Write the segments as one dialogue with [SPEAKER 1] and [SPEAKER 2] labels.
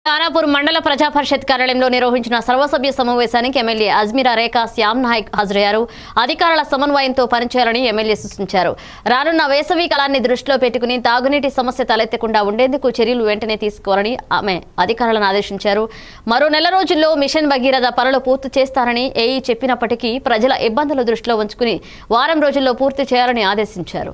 [SPEAKER 1] ఖానాపూర్ మండల ప్రజా పరిషత్ కార్యాలయంలో నిర్వహించిన సర్వసభ్య సమావేశానికి ఎమ్మెల్యే అజ్మీరా రేఖా శ్యామ్ నాయక్ హాజరయ్యారు అధికారుల సమన్వయంతో పనిచేయాలని ఎమ్మెల్యే సూచించారు రానున్న వేసవి కాలాన్ని దృష్టిలో పెట్టుకుని తాగునీటి సమస్య తలెత్తకుండా ఉండేందుకు చర్యలు వెంటనే తీసుకోవాలని ఆమె అధికారులను ఆదేశించారు మరో నెల రోజుల్లో మిషన్ భగీరథ పనులు పూర్తి చేస్తారని ఏఈ చెప్పినప్పటికీ ప్రజల ఇబ్బందులు దృష్టిలో ఉంచుకుని వారం రోజుల్లో పూర్తి చేయాలని ఆదేశించారు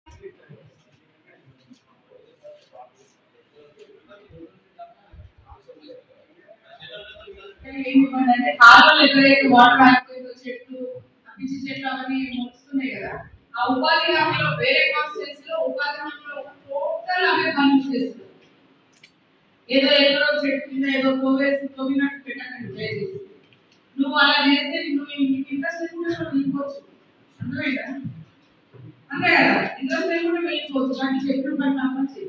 [SPEAKER 2] ఏంటంటే కాలువలు ఎక్కడైతే వాటర్ ఆగిపోయిందో చెట్లు ఆ పిచ్చి చెట్లు అవన్నీ వస్తున్నాయి కదా ఆ ఉపాధి హామీలో వేరే కాన్స్టిట్యూన్సీ లో ఉపాధి హామీలో టోటల్ అవే పనులు చేస్తుంది ఏదో ఎక్కడో చెట్టు కింద ఏదో కోవేసి తవ్వినట్టు పెట్టకండి దయచేసి నువ్వు అలా చేస్తే నువ్వు నీకు ఇంట్రెస్ట్ లేకుండా నువ్వు వెళ్ళిపోవచ్చు అర్థమైందా అంతే కదా ఇంట్రెస్ట్ లేకుండా వెళ్ళిపోవచ్చు కానీ చెట్లు పని తప్ప చేయి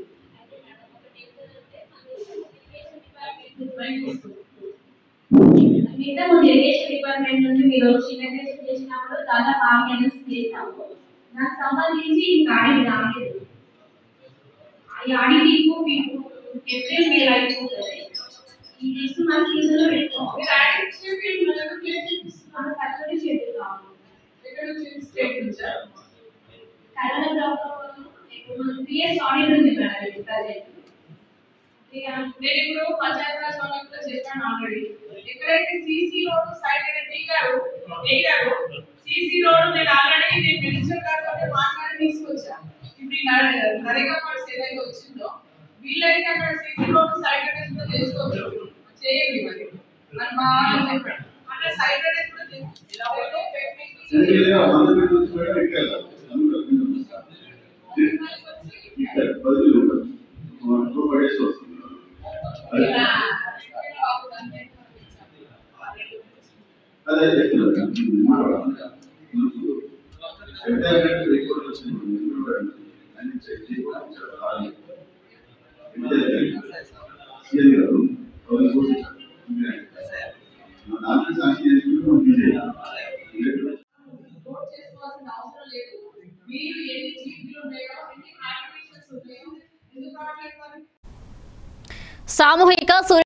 [SPEAKER 3] మిగతా ముందు ఇరిగేషన్ డిపార్ట్మెంట్ నుండి మీరు వచ్చి ఇరిగేషన్ చేసినప్పుడు దాదాపు ఆరు నెలలు చేసాము నాకు సంబంధించి ఇంకా ఆడిట్ రాలేదు ఈ ఆడిట్ ఇంకో మీకు ఏప్రిల్ మే అయిపోతుంది ఈ నెక్స్ట్ మంత్ సీజన్ లో పెట్టుకోవాలి
[SPEAKER 2] మీరు యాక్టివ్ చెప్పి మనకు చేసి
[SPEAKER 3] మన కస్టమర్ షెడ్యూల్ కావాలి
[SPEAKER 2] ఎక్కడ నుంచి స్టేట్ నుంచా
[SPEAKER 3] కరోనా ప్రాబ్లం ఇప్పుడు మనం త్రీ ఇయర్స్ ఆడిట్ ఉంది మేడం ప్రజెంట్ ఇక
[SPEAKER 2] నేను ఇప్పుడు పంచాయత్ రాజ్ వాళ్ళకి కూడా చెప్పాను ఆల్రెడీ ఎక్కడైతే సీసీ రోడ్ సైడ్ టీ గారు ఏ గారు సీసీ రోడ్ నేను ఆల్రెడీ నేను మినిస్టర్ గారితో మాట్లాడి తీసుకొచ్చా ఇప్పుడు ఈ నరే- నరేగా ఫండ్స్ ఏదైతే వచ్చిందో వీళ్ళైతే అక్కడ సీసీ రోడ్ సైడ్ అటెండ్ కూడా చేసుకోవచ్చు చేయండి మరి అని మా వాళ్ళు చెప్పాడు అంటే సైడ్ అటెండ్ కూడా
[SPEAKER 4] సరిగ్గా వంద పెట్టి వచ్చి కూడా పెట్టాలి ఇక్కడ బదులు టూ పడేసి వస్తుంది అది అదే చెప్తున్నాను రిటైర్మెంట్ రిపోర్ట్ వచ్చింది అన్ని చెక్ చేసి సీఎం గారు వాళ్ళు చూపించారు దాంట్లో సాక్షి చేసుకుంటూ తీసేయాలి
[SPEAKER 2] నోట్ చేసుకోవాల్సిన అవసరం లేదు మీరు ఎన్ని జీపీలు ఉన్నాయో ఎన్ని యాక్టివేషన్స్ ఉన్నాయో ఎందుకు రావట్లేదు మరి
[SPEAKER 1] సామూహిక సూర్య